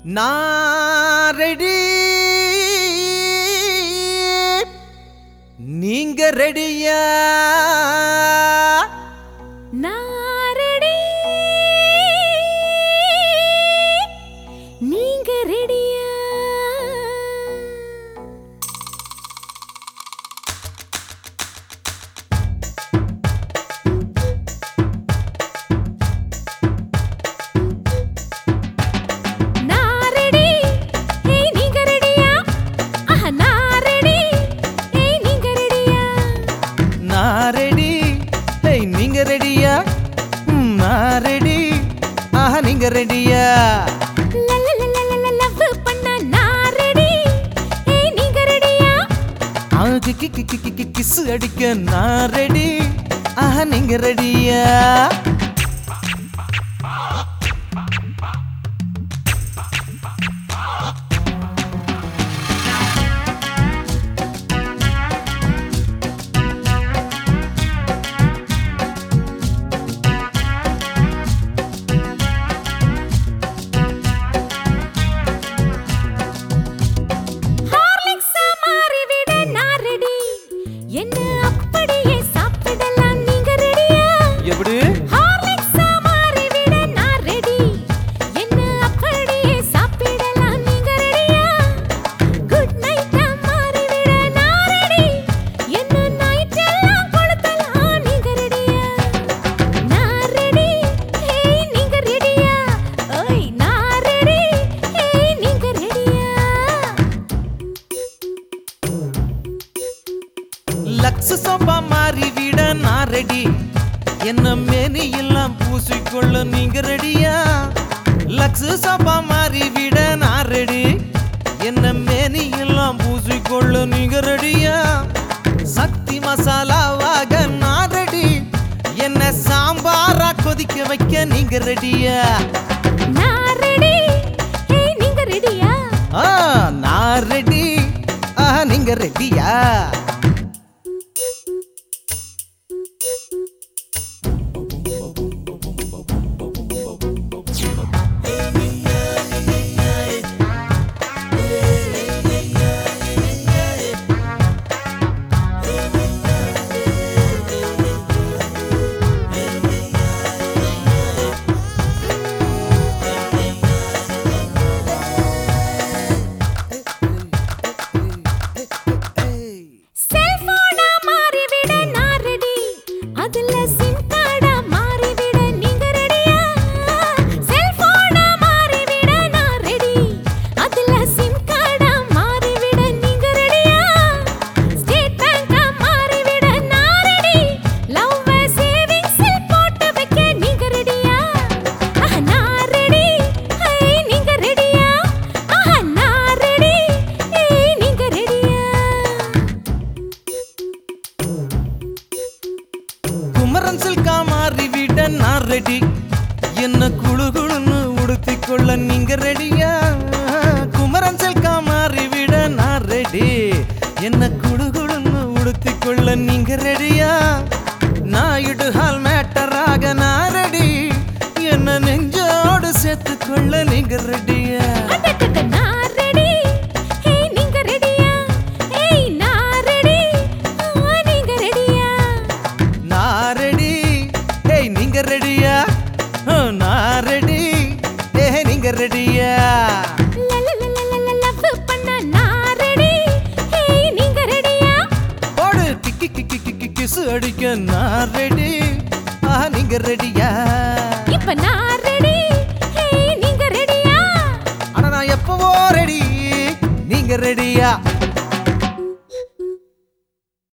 நான் ரெடி நீங்க ரெடியா நாரடி நீங்க ரெடியா நாரடி ஏய் நீங்க ரெடியா ஆஹா நாரடி ஏய் நீங்க ரெடியா நான் ரெடி ஹேய் நீங்க ரெடியா ம், நான் ரெடி ஆஹா நீங்க ரெடியா லவ் பண்ண நான் ரெடி ஏய் நீங்க ரெடியா கிஸ் அடிக்க நான் ரெடி ஆஹா நீங்க ரெடியா ஹார்லிக்ஸ் மாறி விட நான் ரெடி என்ன அப்படியே சாப்பிடலாம் நீங்க ரெடியா எப்படி ஹார்லிக்ஸ் மாறி விட நான் ரெடி என்ன அப்படியே சாப்பிடலாம் நீங்க ரெடியா குட் நைட் மாறி விட நான் ரெடி என்ன நைட் எல்லாம் கொடுத்தலாம் நீங்க ரெடியா நான் ரெடி ஏய் நீங்க ரெடியா ஓய் நான் ரெடி ஏய் நீங்க ரெடியா லக்ஸ் சோபா மாறி விட நான் ரெடி என்ன மேனி எல்லாம் பூசிக்கொள்ள நீங்க ரெடியா லக்ஸ் சோபா மாறி விட நான் ரெடி என்ன மேனி எல்லாம் பூசிக்கொள்ள நீங்க ரெடியா சக்தி மசாலாவாக நான் ரெடி என்ன சாம்பாரா கொதிக்க வைக்க நீங்க ரெடியா நான் ரெடி ஏய் நீங்க ரெடியா ஆ நான் ரெடி ஆ நீங்க ரெடியா செல்போனா மாறி விட நான் ரெடி அதுல சிம் கார்டா மாறி விட நீங்க ரெடியா செல்போனா மாறி விட நான் ரெடி அதுல சிம் கார்டா மாறி விட நீங்க ரெடியா ஸ்டேட் பேங்கா மாறி விட நான் ரெடி லவ் சேவிங்ஸ் போட்டு வைக்க நீங்க ரெடியா ஆஹா நான் ரெடி ஏய் நீங்க ரெடியா ஆஹா நான் ரெடி ஏய் நீங்க ரெடியா குமரன் சில்கா மாறி விட நான் ரெடி என்ன குழு குழுன்னு உடுத்திக் கொள்ள நீங்க ரெடியா குமரன் சில்கா மாறி விட நான் ரெடி என்ன குழு குழுன்னு உடுத்திக் கொள்ள நீங்க ரெடியா நாயுடு ஹால் மேட்டராக நான் ரெடி என்ன நெஞ்சோடு சேர்த்துக் கொள்ள நீங்க ரெடியா அடடட நான் ரெடி ஏய் நீங்க ரெடியா ஏய் நான் ரெடி ஆ நீங்க ரெடியா நான் ரெடி ஏய் நீங்க ரெடியா ஆ, நான் ரெடி ஏ நீங்க ரெடியா லவ் பண்ண நான் ரெடி ஏய் நீங்க ரெடியா போடு கிக்கி கிக்கி கிக்கி கிசு அடிக்க நான் ரெடி ஆ நீங்க ரெடியா இப்ப நான் ரெடி ஏய் நீங்க ரெடியா ஆனா நான் எப்பவோ ரெடி நீங்க ரெடியா